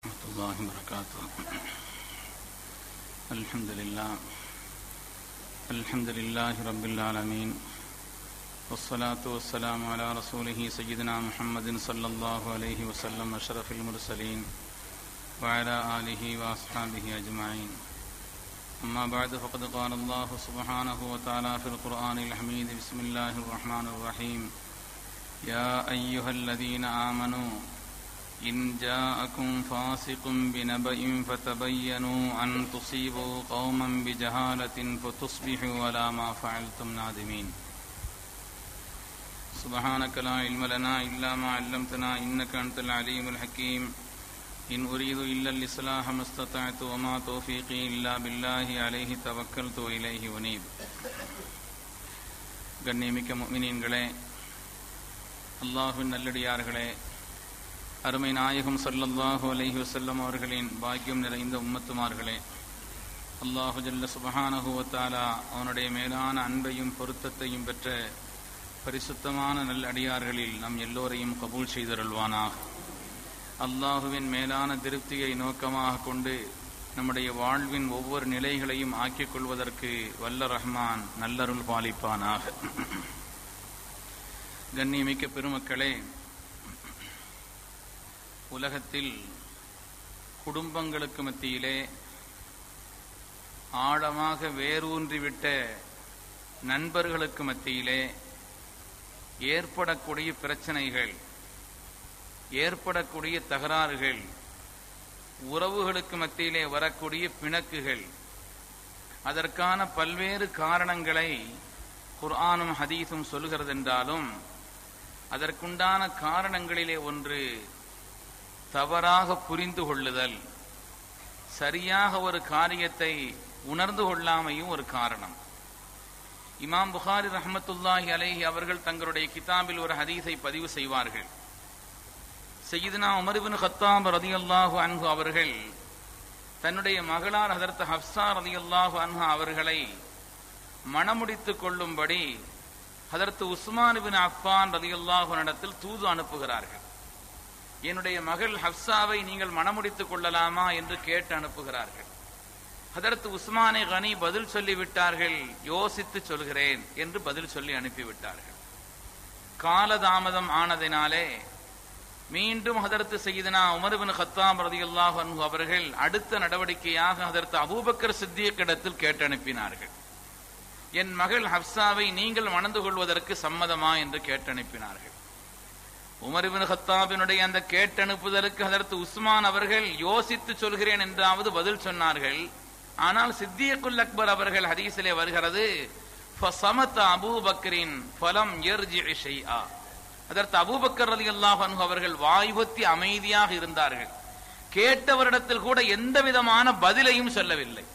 الله وبركاته الحمد لله الحمد لله رب العالمين والصلاة والسلام على رسوله سيدنا محمد صلى الله عليه وسلم أشرف المرسلين وعلى آله وأصحابه أجمعين أما بعد فقد قال الله سبحانه وتعالى في القرآن الحميد بسم الله الرحمن الرحيم يا أيها الذين آمنوا إن جاءكم فاسق بنبأ فتبينوا أن تصيبوا قوما بجهالة فتصبحوا على ما فعلتم نادمين سبحانك لا علم لنا إلا ما علمتنا إنك أنت العليم الحكيم إن أريد إلا الإصلاح ما استطعت وما توفيقي إلا بالله عليه توكلت وإليه ونيب கண்ணியமிக்க முஃமினீன்களே அல்லாஹ்வின் நல்லடியார்களே அருமை நாயகம் ஸல்லல்லாஹு அலைஹி வஸல்லம் அவர்களின் பாக்கியம் நிறைந்த உம்மத்துமார்களே அல்லாஹு ஜல்ல சுபஹானஹு வ தஆலா அவனுடைய மேலான அன்பையும் பொருத்தத்தையும் பெற்ற பரிசுத்தமான நல்லடியார்களில் நம் எல்லோரையும் கபூல் செய்தருள்வானாக அல்லாஹுவின் மேலான திருப்தியை நோக்கமாக கொண்டு நம்முடைய வாழ்வின் ஒவ்வொரு நிலைகளையும் ஆக்கிக் கொள்வதற்கு வல்ல ரஹ்மான் நல்லருள் பாலிப்பானாக கண்ணியமிக்க பெருமக்களே உலகத்தில் குடும்பங்களுக்கு மத்தியிலே ஆழமாக வேரூன்றிவிட்ட நண்பர்களுக்கு மத்தியிலே ஏற்படக்கூடிய பிரச்சனைகள் ஏற்படக்கூடிய தகராறுகள் உறவுகளுக்கு மத்தியிலே வரக்கூடிய பிணக்குகள் அதற்கான பல்வேறு காரணங்களை குர்ஆனும் ஹதீஸும் சொல்கிறதென்றாலும் அதற்குண்டான காரணங்களிலே ஒன்று தவறாக புரிந்து கொள்ளுதல் சரியாக ஒரு காரியத்தை உணர்ந்து கொள்ளாமையும் ஒரு காரணம் இமாம் புகாரி ரஹமத்துல்லாஹி அலைஹி அவர்கள் தங்களுடைய கிதாபில் ஒரு ஹதீஸை பதிவு செய்வார்கள் செய்யுதுனா உமர்பின் ஹத்தாம் ரதியல்லாஹு அன்ஹு அவர்கள் தன்னுடைய மகளார் ஹதரத் ஹப்சா ரதியல்லாஹு அன்ஹு அவர்களை மணமுடித்துக் கொள்ளும்படி ஹதரத் உஸ்மான் பின் அஃபான் ரதியல்லாஹு இடத்தில் தூது அனுப்புகிறார்கள் என்னுடைய மகள் ஹப்சாவை நீங்கள் மணமுடித்துக் கொள்ளலாமா என்று கேட்டு அனுப்புகிறார்கள் அதற்கு உஸ்மானே கனி பதில் சொல்லிவிட்டார்கள் யோசித்து சொல்கிறேன் என்று பதில் சொல்லி அனுப்பிவிட்டார்கள் காலதாமதம் ஆனதினாலே மீண்டும் ஹதரத்து செய்தனா உமர்பின் ஹத்தாம் ரதியுல்லாஹ் அன்ஹு அவர்கள் அடுத்த நடவடிக்கையாக ஹதரத்து அபூபக்கர் சித்தியக்கிடத்தில் கேட்டு அனுப்பினார்கள் என் மகள் ஹப்சாவை நீங்கள் மணந்து கொள்வதற்கு சம்மதமா என்று கேட்டு அனுப்பினார்கள் உமர்பின் ஹத்தாபினுடைய அந்த கேட்டனுப்புதலுக்கு அதற்கு உஸ்மான் அவர்கள் யோசித்து சொல்கிறேன் என்றாவது பதில் சொன்னார்கள் ஆனால் சித்தியக்குல் அக்பர் அவர்கள் ஹதீஸிலே வருகிறது ஃபசமத் அபூபக்கரின் ஃபலம் யர்ஜி ஷைஆ அதற்கு அபூபக்கர் ரலியல்லாஹு அன்ஹு அவர்கள் வாய்வத்தி அமைதியாக இருந்தார்கள் கேட்டவரிடத்தில் கூட எந்த விதமான பதிலையும் சொல்லவில்லை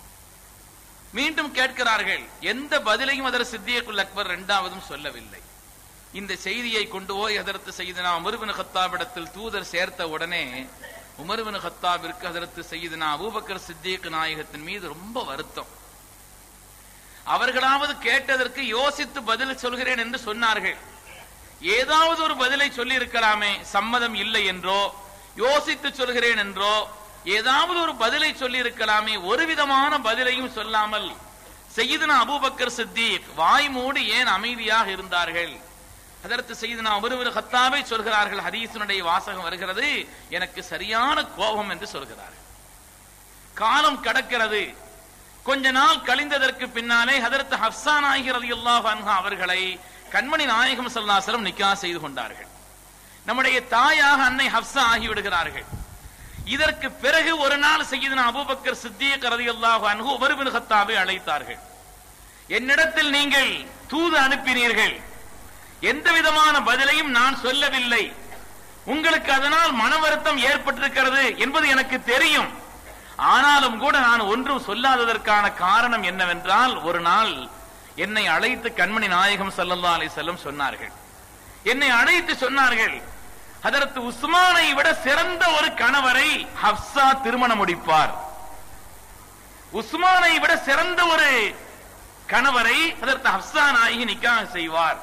மீண்டும் கேட்கிறார்கள் எந்த பதிலையும் அதற்கு சித்தியக்குல் அக்பர் இரண்டாவதும் சொல்லவில்லை இந்த செய்தியை கொண்டு போய் அதற்கு செய்தனா உமர்பின் ஹத்தாபிடத்தில் தூதர் சேர்த்த உடனே உமர்பின் ஹத்தாபிற்கு அதற்கு செய்தனா அபூபக்கர் சித்திக் நாயகத்தின் மீது ரொம்ப வருத்தம் அவர்களாவது கேட்டதற்கு யோசித்து பதில் சொல்கிறேன் என்று சொன்னார்கள் ஏதாவது ஒரு பதிலை சொல்லி இருக்கலாமே சம்மதம் இல்லை என்றோ யோசித்து சொல்கிறேன் என்றோ ஏதாவது ஒரு பதிலை சொல்லி இருக்கலாமே ஒரு விதமான பதிலையும் சொல்லாமல் செய்தனா அபூபக்கர் சித்திக் வாய் மூடி ஏன் அமைதியாக இருந்தார்கள் அதற்கு செய்து ஒருவர் ஹத்தாவை சொல்கிறார்கள் ஹதீசனுடைய வாசகம் வருகிறது எனக்கு சரியான கோபம் என்று சொல்கிறார்கள் காலம் கடக்கிறது கொஞ்ச நாள் கழிந்ததற்கு பின்னாலே ஹதரத் ஹப்சான் ஆகிறது அல்லாஹ் அவர்களை கண்மணி நாயகம் சல்லாசலம் நிக்கா செய்து கொண்டார்கள் நம்முடைய தாயாக அன்னை ஹப்சா ஆகிவிடுகிறார்கள் இதற்கு பிறகு ஒரு நாள் செய்து அபுபக்கர் சித்திய கரதி அல்லாஹ் அன்ஹு உமர்பின் ஹத்தாவை அழைத்தார்கள் என்னிடத்தில் நீங்கள் தூது அனுப்பினீர்கள் எந்த விதமான பதிலையும் நான் சொல்லவில்லை உங்களுக்கு அதனால் மன வருத்தம் ஏற்பட்டிருக்கிறது என்பது எனக்கு தெரியும் ஆனாலும் கூட நான் ஒன்றும் சொல்லாததற்கான காரணம் என்னவென்றால் ஒரு நாள் என்னை அழைத்து கண்மணி நாயகம் சல்லல்லா அலி செல்லம் சொன்னார்கள் என்னை அழைத்து சொன்னார்கள் அதற்கு உஸ்மானை விட சிறந்த ஒரு கணவரை ஹப்சா திருமணம் முடிப்பார் உஸ்மானை விட சிறந்த ஒரு கணவரை அதற்கு ஹப்சா நாயகி நிக்காக செய்வார்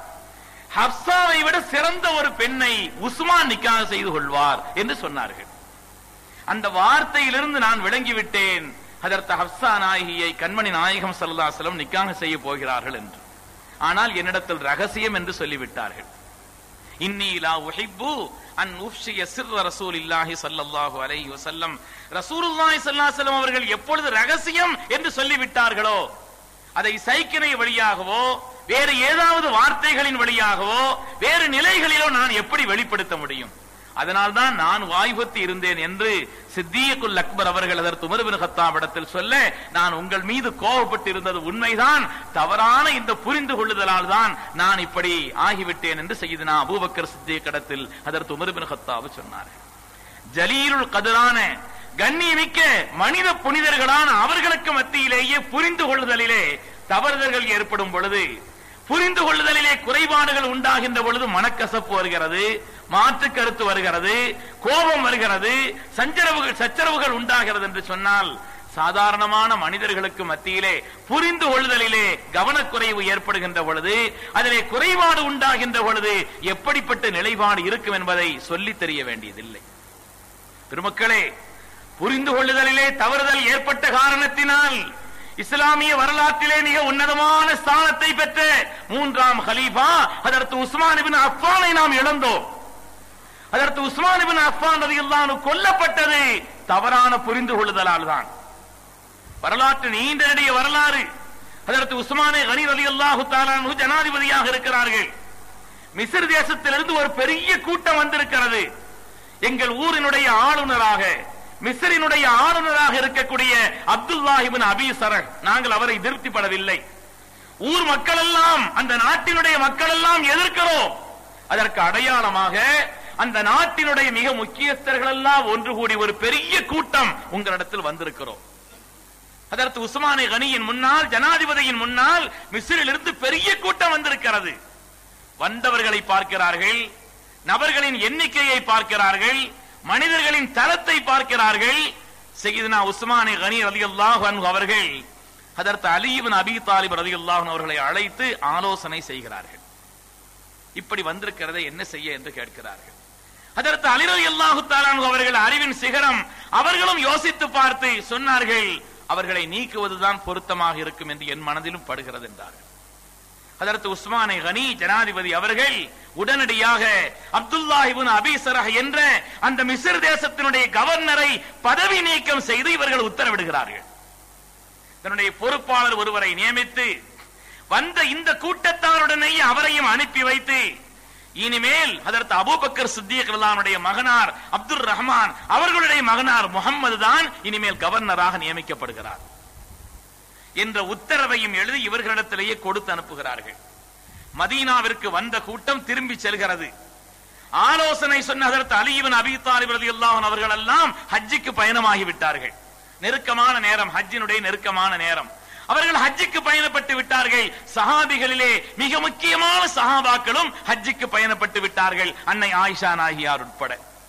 ஹப்சாவை விட சிறந்த ஒரு பெண்ணை உஸ்மான் நிக்காக செய்து கொள்வார் என்று சொன்னார்கள் அந்த வார்த்தையிலிருந்து நான் விளங்கிவிட்டேன் அதற்கு ஹப்சா நாயகியை கண்மணி நாயகம் சல்லாசலம் நிக்காக செய்ய போகிறார்கள் என்று ஆனால் என்னிடத்தில் ரகசியம் என்று சொல்லிவிட்டார்கள் இன்னி லா உஹிப்பு அன் உஃப்ஷிய சிர்ர ரசூலில்லாஹி ஸல்லல்லாஹு அலைஹி வஸல்லம் ரசூலுல்லாஹி ஸல்லல்லாஹு அலைஹி வஸல்லம் அவர்கள் எப்பொழுது ரகசியம் என்று சொல்லிவிட்டார்களோ அதை சைக்கினை வழியாகவோ வேறு ஏதாவது வார்த்தைகளின் வழியாகவோ வேறு நிலைகளிலோ நான் எப்படி வெளிப்படுத்த முடியும் அதனால்தான் நான் வாய்வத்து இருந்தேன் என்று சித்தியக்குல் அக்பர் அவர்கள் அதற்கு உமர்பின் ஹத்தாவிடத்தில் சொல்ல நான் உங்கள் மீது கோபப்பட்டு இருந்தது உண்மைதான் தவறான இந்த புரிந்து கொள்ளுதலால் தான் நான் இப்படி ஆகிவிட்டேன் என்று செய்தனா அபூபக்கர் சித்தியக்கடத்தில் அதற்கு உமர்பின் ஹத்தாவு சொன்னார் ஜலீலுல் கதிரான கண்ணியமிக்க மனித புனிதர்களான அவர்களுக்கு மத்தியிலேயே புரிந்து கொள்ளுதலிலே தவறுதல்கள் ஏற்படும் பொழுது புரிந்து கொள்ளுதலிலே குறைபாடுகள் உண்டாகின்ற பொழுது மனக்கசப்பு வருகிறது மாற்று கருத்து வருகிறது கோபம் வருகிறது சஞ்சரவுகள் சச்சரவுகள் உண்டாகிறது என்று சொன்னால் சாதாரணமான மனிதர்களுக்கு மத்தியிலே புரிந்து கொள்ளுதலிலே கவனக்குறைவு ஏற்படுகின்ற பொழுது அதிலே குறைபாடு உண்டாகின்ற பொழுது எப்படிப்பட்ட நிலைப்பாடு இருக்கும் என்பதை சொல்லித் தெரிய வேண்டியதில்லை பெருமக்களே புரிந்து கொள்ளுதலிலே தவறுதல் ஏற்பட்ட காரணத்தினால் இஸ்லாமிய வரலாற்றிலே மிக உன்னதமான ஸ்தானத்தை பெற்ற மூன்றாம் ஹலீஃபா அதற்கு உஸ்மான் இபின் அஃபானை நாம் இழந்தோம் அதற்கு உஸ்மான் இபின் அஃபான் ரலியல்லாஹு கொல்லப்பட்டது தவறான புரிந்து கொள்ளுதலால் தான் வரலாற்று நீண்ட நெடிய வரலாறு அதற்கு உஸ்மானே கனி ரலியல்லாஹு தஆலா ஜனாதிபதியாக இருக்கிறார்கள் மிஸ்ர் தேசத்திலிருந்து ஒரு பெரிய கூட்டம் வந்திருக்கிறது எங்கள் ஊரினுடைய ஆளுநராக மிஸ்ரினுடைய ஆளுநராக இருக்கக்கூடிய அப்துல்லாஹிபின் அபி சரஹ் நாங்கள் அவரை திருப்திப்படவில்லை ஊர் மக்கள் எல்லாம் அந்த நாட்டினுடைய மக்கள் எல்லாம் எதிர்க்கிறோம் அதற்கு அடையாளமாக அந்த நாட்டினுடைய மிக முக்கியஸ்தர்கள் எல்லாம் ஒன்று கூடி ஒரு பெரிய கூட்டம் உங்களிடத்தில் வந்திருக்கிறோம் அதற்கு உஸ்மானே கனியின் முன்னால் ஜனாதிபதியின் முன்னால் மிஸ்ரிலிருந்து பெரிய கூட்டம் வந்திருக்கிறது வந்தவர்களை பார்க்கிறார்கள் நபர்களின் எண்ணிக்கையை பார்க்கிறார்கள் மனிதர்களின் தரத்தை பார்க்கிறார்கள் செய்தனா உஸ்மானே கனி ரலியல்லாஹு அன்ஹு அவர்கள் அதற்கு அலிபின் அபி தாலிப் ரலியல்லாஹு அவர்களை அழைத்து ஆலோசனை செய்கிறார்கள் இப்படி வந்திருக்கிறதை என்ன செய்ய என்று கேட்கிறார்கள் அதற்கு அலி ரலியல்லாஹு தஆலா அவர்கள் அறிவின் சிகரம் அவர்களும் யோசித்து பார்த்து சொன்னார்கள் அவர்களை நீக்குவதுதான் பொருத்தமாக இருக்கும் என்று என் மனதிலும் படுகிறது என்றார்கள் அதற்கு உஸ்மானை கனி ஜனாதிபதி அவர்கள் உடனடியாக அப்துல்லாஹிபின் அபிசரஹ் என்ற அந்த மிஸ்ர் தேசத்தினுடைய கவர்னரை பதவி நீக்கம் செய்து இவர்கள் உத்தரவிடுகிறார்கள் தன்னுடைய பொறுப்பாளர் ஒருவரை நியமித்து வந்த இந்த கூட்டத்தாருடனேயே அவரையும் அனுப்பி வைத்து இனிமேல் அதற்கு அபூபக்கர் சித்திக் ரலானுடைய மகனார் அப்துல் ரஹ்மான் அவர்களுடைய மகனார் முகம்மது தான் இனிமேல் கவர்னராக நியமிக்கப்படுகிறார் என்ற உத்தரவையும் எழுதி இவர்களிடத்திலேயே கொடுத்து அனுப்புகிறார்கள் மதீனாவிற்கு வந்த கூட்டம் திரும்பி செல்கிறது ஆலோசனை சொன்ன அதற்கு அலிவன் அபி தாலிப் ரலியல்லாஹு அவர்கள் எல்லாம் ஹஜ்ஜிக்கு பயணமாகி விட்டார்கள் நெருக்கமான நேரம் ஹஜ்ஜினுடைய நெருக்கமான நேரம் அவர்கள் ஹஜ்ஜிக்கு பயணப்பட்டு விட்டார்கள் சஹாபிகளிலே மிக முக்கியமான சஹாபாக்களும் ஹஜ்ஜிக்கு பயணப்பட்டு விட்டார்கள் அன்னை ஆயிஷா நாகியார் உட்பட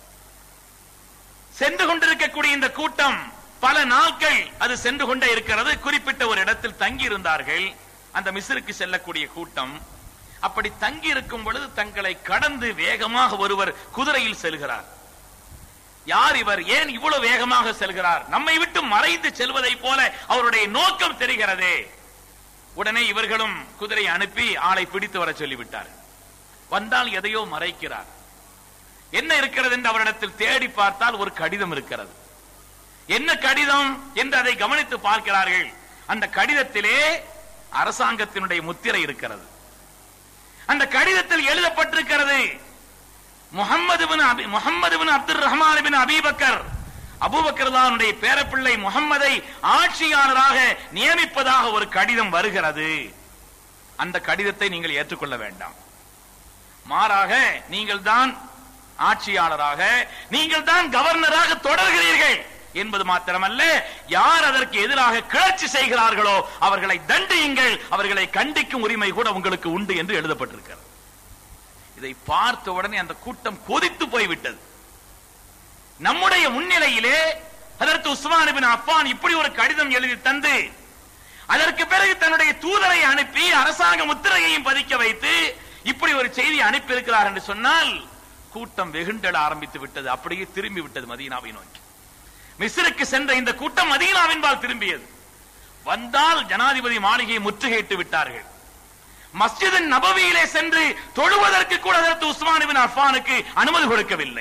சென்று கொண்டிருக்கக்கூடிய இந்த கூட்டம் பல நாட்கள் அது சென்று கொண்டே இருக்கிறது குறிப்பிட்ட ஒரு இடத்தில் தங்கி இருந்தார்கள் அந்த மிஸ்ருக்கு செல்லக்கூடிய கூட்டம் அப்படி தங்கி இருக்கும் பொழுது தங்களை கடந்து வேகமாக ஒருவர் குதிரையில் செல்கிறார் யார் இவர் ஏன் இவ்வளவு வேகமாக செல்கிறார் நம்மை விட்டு மறைந்து செல்வதை போல அவருடைய நோக்கம் தெரிகிறதே உடனே இவர்களும் குதிரை அனுப்பி ஆளை பிடித்து வர சொல்லிவிட்டார் வந்தால் எதையோ மறைக்கிறார் என்ன இருக்கிறது என்று அவரிடத்தில் தேடி பார்த்தால் ஒரு கடிதம் இருக்கிறது என்ன கடிதம் என்று அதை கவனித்து பார்க்கிறார்கள் அந்த கடிதத்திலே அரசாங்கத்தினுடைய முத்திரை இருக்கிறது அந்த கடிதத்தில் எழுதப்பட்டிருக்கிறது முகமது முகமது அப்துல் ரஹ்மான் பின் அபீபக்கர் அபூபக்கர்லானுடைய பேரப்பிள்ளை முகம்மதை ஆட்சியாளராக நியமிப்பதாக ஒரு கடிதம் வருகிறது அந்த கடிதத்தை நீங்கள் ஏற்றுக்கொள்ள வேண்டாம் மாறாக நீங்கள் தான் ஆட்சியாளராக நீங்கள் தான் கவர்னராக தொடர்கிறீர்கள் என்பது மாத்திரமல்ல யார் அதற்கு எதிராக கிளர்ச்சி செய்கிறார்களோ அவர்களை தண்டியுங்கள் அவர்களை கண்டிக்கும் உரிமை கூட உங்களுக்கு உண்டு என்று எழுதப்பட்டிருக்கிறது இதை பார்த்த உடனே அந்த கூட்டம் கொதித்து போய்விட்டது நம்முடைய முன்னிலையிலே அதற்கு உஸ்மான் பின் அப்பான் இப்படி ஒரு கடிதம் எழுதி தந்து அதற்கு பிறகு தன்னுடைய தூதரை அனுப்பி அரசாங்க முத்திரையையும் பதிக்க வைத்து இப்படி ஒரு செய்தி அனுப்பி இருக்கிறார் என்று சொன்னால் கூட்டம் வெகுண்டெழ ஆரம்பித்து விட்டது அப்படியே திரும்பி விட்டது மதீனாவை நோக்கி மிஸ்ருக்கு சென்ற இந்த கூட்டம் மதீனாவின்பால் திரும்பியது வந்தால் ஜனாதிபதி மாளிகையை முற்றுகையிட்டு விட்டார்கள் மஸ்ஜிதின் நபவியிலே சென்று தொழுவதற்கு கூட அதற்கு உஸ்மான் இபின் அஃபானுக்கு அனுமதி கொடுக்கவில்லை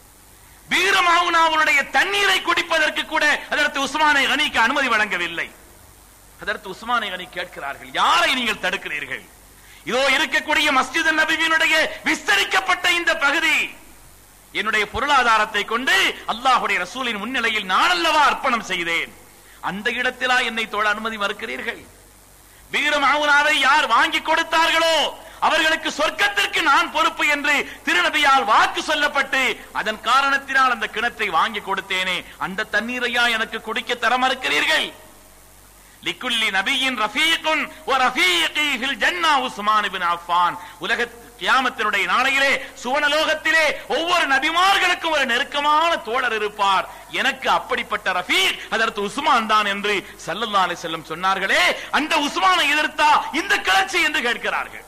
வீரமாவுனாவுடைய தண்ணீரை குடிப்பதற்கு கூட அதற்கு உஸ்மானை கனிக்கு அனுமதி வழங்கவில்லை அதற்கு உஸ்மானை கனி கேட்கிறார்கள் யாரை நீங்கள் தடுக்கிறீர்கள் இதோ இருக்கக்கூடிய மஸ்ஜித் நபியினுடைய விஸ்தரிக்கப்பட்ட இந்த பகுதி என்னுடைய பொருளாதாரத்தை கொண்டு அல்லாஹுடைய ரசூலின் முன்னிலையில் நான் அல்லவா அர்ப்பணம் செய்தேன் அந்த இடத்திலா என்னை தோழ அனுமதி மறுக்கிறீர்கள் வீரமாவுனாவை யார் வாங்கி கொடுத்தார்களோ அவர்களுக்கு சொர்க்கத்திற்கு நான் பொறுப்பு என்று திருநபியால் வாக்கு சொல்லப்பட்டு அதன் காரணத்தினால் அந்த கிணற்றை வாங்கி கொடுத்தேனே அந்த தண்ணீரையா எனக்கு குடிக்க தர மறுக்கிறீர்கள் லிக்குல்லி நபியின் ரஃபீகுன் வ ரஃபீகி ஃபில் ஜன்னா உஸ்மான் இப்னு அஃபான் உலக கியாமத்தினுடைய நாளையிலே சுவனலோகத்திலே ஒவ்வொரு நபிமார்களுக்கும் ஒரு நெருக்கமான தோழர் இருப்பார் எனக்கு அப்படிப்பட்ட ரஃபீக் அதற்கு உஸ்மான் தான் என்று ஸல்லல்லாஹு அலைஹி வஸல்லம் சொன்னார்களே அந்த உஸ்மானை எதிர்த்தா இந்த கிளர்ச்சி என்று கேட்கிறார்கள்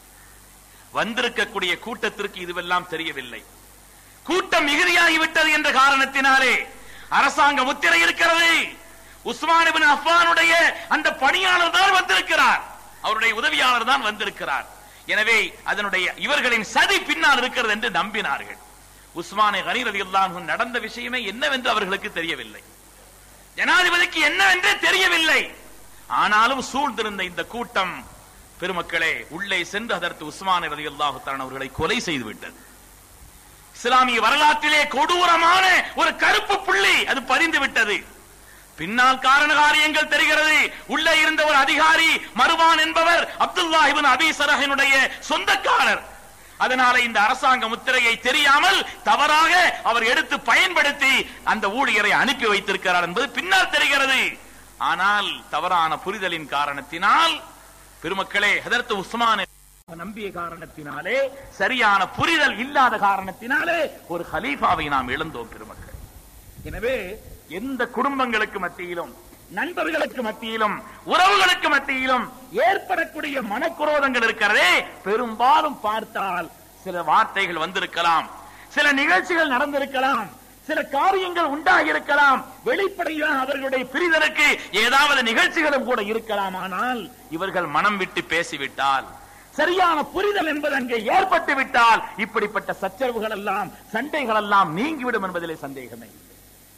வந்திருக்கக்கூடிய கூட்டத்திற்கு இதுவெல்லாம் தெரியவில்லை கூட்டம் மிகுதியாகிவிட்டது என்ற காரணத்தினாலே அரசாங்க முத்திரை இருக்கிறது உஸ்மான் இப்னு அஃபானுடைய அந்த பணியாளர் தான் வந்திருக்கிறார் அவருடைய உதவியாளர் தான் வந்திருக்கிறார் எனவே அதனுடைய இவர்களின் சதி பின்னால் இருக்கிறது என்று நம்பினார்கள் உஸ்மானை கனி ரலியல்லாஹு நடந்த விஷயமே என்னவென்று அவர்களுக்கு தெரியவில்லை ஜனாதிபதிக்கு என்னவென்றே தெரியவில்லை ஆனாலும் சூழ்ந்திருந்த இந்த கூட்டம் பெருமக்களே உள்ளே சென்று அதற்கு உஸ்மான் ரலியல்லாஹு தஆலா அவர்களை கொலை செய்து விட்டது இஸ்லாமிய வரலாற்றிலே கொடூரமான ஒரு கருப்பு புள்ளி அது பதிந்து விட்டது பின்னால் காரண காரியங்கள் தெரிகிறது உள்ளே இருந்த ஒரு அதிகாரி மருவான் என்பவர் அப்துல்லா இப்னு அபி சரஹினுடைய சொந்தக்காரர் அதனால இந்த அரசாங்க முத்திரையை தெரியாமல் தவறாக அவர் எடுத்து பயன்படுத்தி அந்த ஊழியரை அனுப்பி வைத்திருக்கிறார் என்பது பின்னால் தெரிகிறது ஆனால் தவறான புரிதலின் காரணத்தினால் பெருமக்களே ஹதரத் உஸ்மான் நம்பிய காரணத்தினாலே சரியான புரிதல் இல்லாத காரணத்தினாலே ஒரு ஹலீஃபாவை நாம் இழந்தோம் பெருமக்கள் எனவே எந்த குடும்பங்களுக்கு மத்தியிலும் நண்பர்களுக்கு மத்தியிலும் உறவுகளுக்கு மத்தியிலும் ஏற்படக்கூடிய மனக்குரோதங்கள் இருக்கிறதே பெரும்பாலும் பார்த்தால் சில வார்த்தைகள் வந்திருக்கலாம் சில நிகழ்ச்சிகள் நடந்திருக்கலாம் சில காரியங்கள் உண்டாகியிருக்கலாம் வெளிப்படையாக அவர்களுடைய பிரிதலுக்கு ஏதாவது நிகழ்ச்சிகளும் கூட இருக்கலாம் ஆனால் இவர்கள் மனம் விட்டு பேசிவிட்டால் சரியான புரிதல் என்பது அங்கே ஏற்பட்டு விட்டால் இப்படிப்பட்ட சச்சரவுகள் எல்லாம் சண்டைகள் எல்லாம் நீங்கிவிடும் என்பதிலே சந்தேகமே இல்லை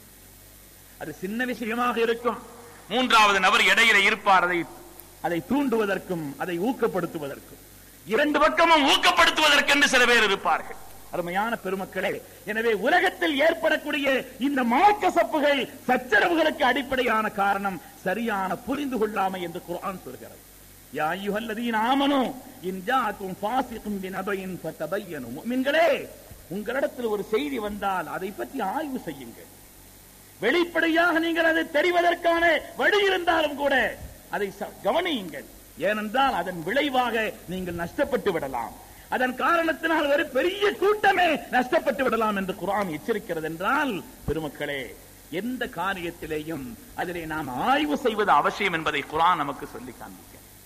அது சின்ன விஷயமாக இருக்கும் மூன்றாவது நபர் இடையில இருப்பார் அதை அதை தூண்டுவதற்கும் அதை ஊக்கப்படுத்துவதற்கும் இரண்டு பக்கமும் ஊக்கப்படுத்துவதற்கென்று சில பேர் இருப்பார்கள் அருமையான பெருமக்களே எனவே உலகத்தில் ஏற்படக்கூடிய இந்த மனக்கசப்புகள் சச்சரவுகளுக்கு அடிப்படையான காரணம் சரியான புரிந்து கொள்ளாமை என்று குர்ஆன் சொல்கிறது யா அய்யுஹல்லதீன ஆமனு இன் ஜாஅக்கும் ஃபாஸிகுன் பினபையின் ஃபதபையனு முஃமின்களே உங்களிடத்தில் ஒரு செய்தி வந்தால் அதை பற்றி ஆய்வு செய்யுங்கள் வெளிப்படையாக நீங்கள் அதை தெரிவதற்கான வழி இருந்தாலும் கூட அதை ச- கவனியுங்கள் ஏனென்றால் அதன் விளைவாக நீங்கள் நஷ்டப்பட்டு விடலாம் அதன் காரணத்தினால் ஒரு பெரிய கூட்டமே நஷ்டப்பட்டு விடலாம் என்று குர்ஆன் எச்சரிக்கிறது என்றால் பெருமக்களே எந்த காரியத்திலேயும் அதிலே நாம் ஆய்வு செய்வது அவசியம் என்பதை குர்ஆன் நமக்கு சொல்லி காண்பிக்க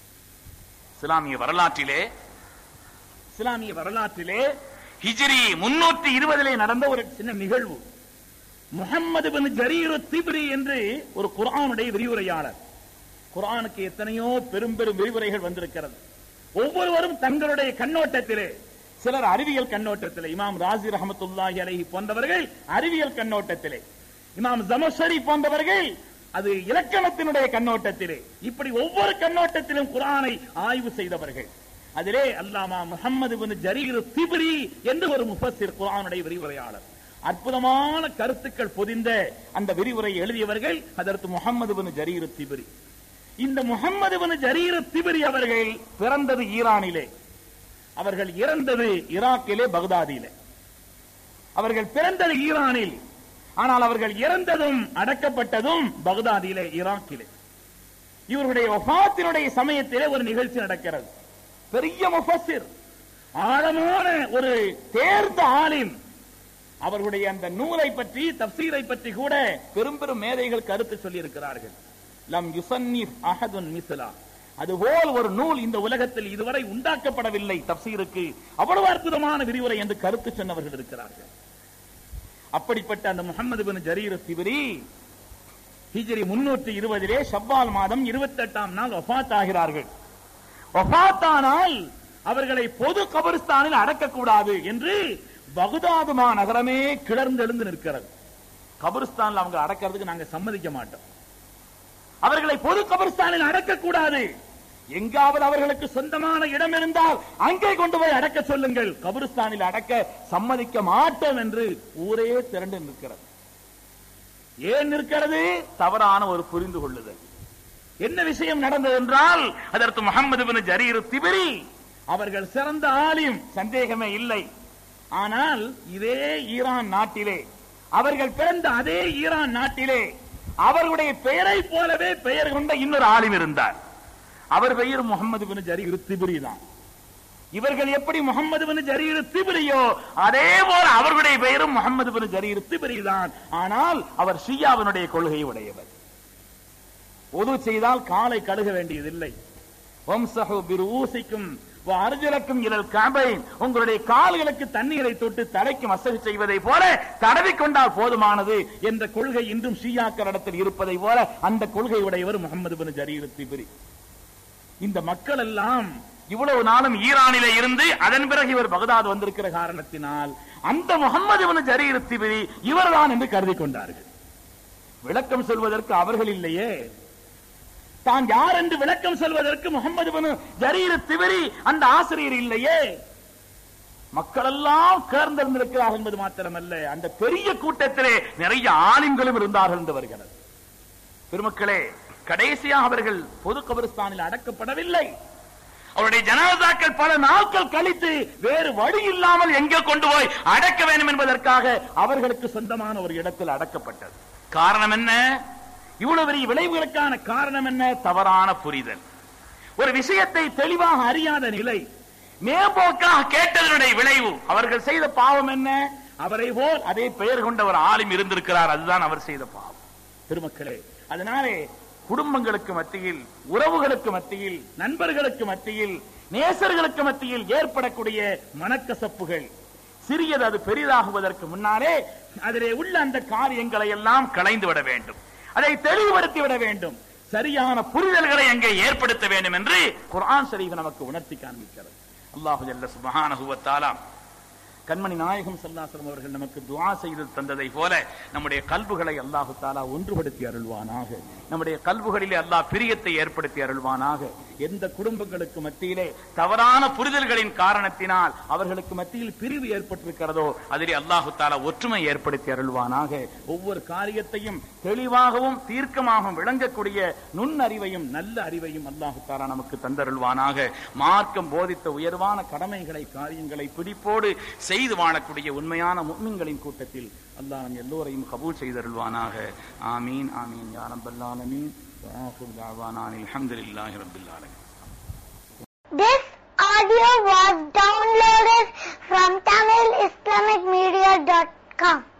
இஸ்லாமிய வரலாற்றிலே இஸ்லாமிய வரலாற்றிலே ஹிஜ்ரி முன்னூற்றி இருபதிலே நடந்த ஒரு சின்ன நிகழ்வு முகம்மது பின் ஜரீரு திப்ரி என்று ஒரு குர்ஆனுடைய விரிவுரையாளர் குர்ஆனுக்கு எத்தனையோ பெரும் பெரும் விரிவுரைகள் வந்திருக்கிறது ஒவ்வொருவரும் தங்களுடைய கண்ணோட்டத்திலே சிலர் அறிவியல் கண்ணோட்டத்திலே இமாம் ராசி ரஹமத்துல்லாஹி அலைஹி போன்றவர்கள் அறிவியல் கண்ணோட்டத்திலே இமாம் ஜமஷரி போன்றவர்கள் அது இலக்கணத்தினுடைய கண்ணோட்டத்திலே இப்படி ஒவ்வொரு கண்ணோட்டத்திலும் குர்ஆனை ஆய்வு செய்தவர்கள் அதிலே அல்லாமா முஹம்மது பின் ஜரீர் திப்ரி என்று ஒரு முஃபஸிர் குர்ஆனுடைய விரிவுரையாளர் அற்புதமான கருத்துக்கள் பொதிந்த அந்த விரிவுரை எழுதியவர்கள் அதற்கு முகமது பின் ஜரீர் திபிரி இந்த முகமது பின் ஜரீர் திபிரி அவர்கள் பிறந்தது ஈரானிலே அவர்கள் இறந்தது ஈராக்கிலே பக்தாதிலே அவர்கள் பிறந்தது ஈரானில் ஆனால் அவர்கள் இறந்ததும் அடக்கப்பட்டதும் பக்தாதிலே ஈராக்கிலே இவருடைய வஃபாத்தினுடைய சமயத்திலே ஒரு நிகழ்ச்சி நடக்கிறது பெரிய முஃபஸிர் ஆழமான ஒரு தேர்ந்த ஆலிம் அவர்களுடைய அந்த நூலை பற்றி தப்சீரை பற்றி கூட பெரும் பெரும் மேதைகள் கருத்து சொல்லி இருக்கிறார்கள் லம் யுசன்னிஃப் அஹதுன் மிஸ்லா அதுபோல் ஒரு நூல் இந்த உலகத்தில் இதுவரை உண்டாக்கப்படவில்லை தப்சீருக்கு அவ்வளவு அற்புதமான விரிவுரை என்று கருத்து சொன்னவர்கள் இருக்கிறார்கள் அப்படிப்பட்ட அந்த முகமது பின் ஜரீர் திபரி ஹிஜ்ரி முன்னூற்றி இருபதிலே ஷவ்வால் மாதம் இருபத்தெட்டாம் நாள் ஒஃபாத் ஆகிறார்கள் ஒஃபாத்தானால் அவர்களை பொது கபரிஸ்தானில் அடக்கக்கூடாது என்று பகுதாதுமா நகரமே கிளர்ந்தெழுந்து நிற்கிறது கபரிஸ்தானில் அவங்க அடக்கிறதுக்கு நாங்க சம்மதிக்க மாட்டோம் அவர்களை பொது கபரிஸ்தானில் அடக்கக்கூடாது எங்காவது அவர்களுக்கு சொந்தமான இடம் இருந்தால் அங்கே கொண்டு போய் அடக்க சொல்லுங்கள் கபரிஸ்தானில் அடக்க சம்மதிக்க மாட்டோம் என்று ஊரே திரண்டு நிற்கிறது ஏன் நிற்கிறது தவறான ஒரு புரிந்து கொள்ளுதல் என்ன விஷயம் நடந்தது என்றால் அதற்கு முகமது பின் ஜரீர் திபரி அவர்கள் சிறந்த ஆலிம் சந்தேகமே இல்லை ஆனால் இதே ஈரான் நாட்டிலே அவர்கள் பிறந்த அதே ஈரான் நாட்டிலே அவர்களுடைய பெயரை போலவே பெயர் கொண்ட இன்னொரு ஆலிம் இருந்தார் அவர் பெயர் முகமது பின் ஜரீர் திபரி தான் இவர்கள் எப்படி முகமது பின் ஜரீர் திபிரியோ அதே போல அவர்களுடைய பெயரும் முகமது பின் ஜரீர் திபிரி தான் ஆனால் அவர் ஷியாவினுடைய கொள்கையை உடையவர் உது செய்தால் காலை கழுக வேண்டியதில்லை வம்சஹு பிரூசிக்கும் அர்ஜுலக்கும் இலல் காபை உங்களுடைய கால்களுக்கு தண்ணீரை தொட்டு தலைக்கு மசகு செய்வதை போல தடவி கொண்டால் போதுமானது என்ற கொள்கை இன்றும் ஷியாக்களிடத்தில் இருப்பதை போல அந்த கொள்கை உடையவர் முகமது பின் ஜரீர் திபிரி இந்த மக்கள் எல்லாம் இவ்வளவு நாளும் ஈரானிலே இருந்து அதன் பிறகு இவர் பகதாத் வந்திருக்கிற காரணத்தினால் அந்த முகமது பின் ஜரீர் திபிரி இவர்தான் என்று கருதி கொண்டார்கள் விளக்கம் சொல்வதற்கு அவர்கள் இல்லையே தான் யார் என்று விளக்கம் சொல்வதற்கு முகமது பின் ஜரீர் திபிரி அந்த ஆசிரியர் இல்லையே மக்கள் எல்லாம் கேர்ந்திருந்திருக்கிறார்கள் என்பது மாத்திரமல்ல அந்த பெரிய கூட்டத்திலே நிறைய ஆலிம்களும் இருந்தார்கள் என்று வருகிறது பெருமக்களே கடைசியாக அவர்கள் பொது கபரிஸ்தானில் அடக்கப்படவில்லை அவருடைய ஜனாதாக்கள் பல நாட்கள் கழித்து வேறு வழி இல்லாமல் எங்கே கொண்டு போய் அடக்க வேண்டும் என்பதற்காக அவர்களுக்கு சொந்தமான ஒரு இடத்தில் அடக்கப்பட்டது காரணம் என்ன இவ்வளவு பெரிய விளைவுகளுக்கான காரணம் என்ன தவறான புரிதல் ஒரு விஷயத்தை தெளிவாக அறியாத நிலை மேம்போக்காக கேட்டதனுடைய விளைவு அவர்கள் செய்த பாவம் என்ன அவரை போல் அதே பெயர் கொண்ட ஒரு ஆளும் இருந்திருக்கிறார் அதுதான் அவர் செய்த பாவம் திருமக்களே அதனாலே குடும்பங்களுக்கு மத்தியில் உறவுகளுக்கு மத்தியில் நண்பர்களுக்கு மத்தியில் நேசர்களுக்கு மத்தியில் ஏற்படக்கூடிய மனக்கசப்புகள் சிறியது அது பெரிதாகுவதற்கு முன்னாலே அதிலே உள்ள அந்த காரியங்களை எல்லாம் களைந்து விட வேண்டும் அதை தெளிவுபடுத்தி விட வேண்டும் சரியான புரிதல்களை அங்கே ஏற்படுத்த வேண்டும் என்று குர்ஆன் ஷரீஃப் நமக்கு உணர்த்தி காண்பிக்கிறது அல்லாஹு ஜல்ல சுப்ஹானஹு வ தஆலா கண்மணி நாயகம் சல்லாசலம் அவர்கள் நமக்கு துவா செய்து தந்ததை போல நம்முடைய கல்புகளை அல்லாஹு தாலா ஒன்றுபடுத்தி அருள்வானாக நம்முடைய கல்புகளிலே அல்லாஹ் பிரியத்தை ஏற்படுத்தி அருள்வானாக எந்த குடும்பங்களுக்கு மத்தியிலே தவறான புரிதல்களின் காரணத்தினால் அவர்களுக்கு மத்தியில் பிரிவு ஏற்பட்டிருக்கிறதோ அதிலே அல்லாஹு தாலா ஒற்றுமை ஏற்படுத்தி அருள்வானாக ஒவ்வொரு காரியத்தையும் தெளிவாகவும் தீர்க்கமாகவும் விளங்கக்கூடிய நுண்ணறிவையும் நல்ல அறிவையும் அல்லாஹு தாலா நமக்கு தந்தருள்வானாக மார்க்கம் போதித்த உயர்வான கடமைகளை காரியங்களை பிடிப்போடு செய்து வாழக்கூடிய உண்மையான முக்மின்களின் கூட்டத்தில் அல்லாஹ் நம் எல்லோரையும் கபூல் செய்தருள்வானாக ஆமீன் ஆமீன் யா ரப்பல் ஆலமீன் وآخر دعوانا أن الحمد لله رب العالمين This audio was downloaded from TamilIslamicMedia.com.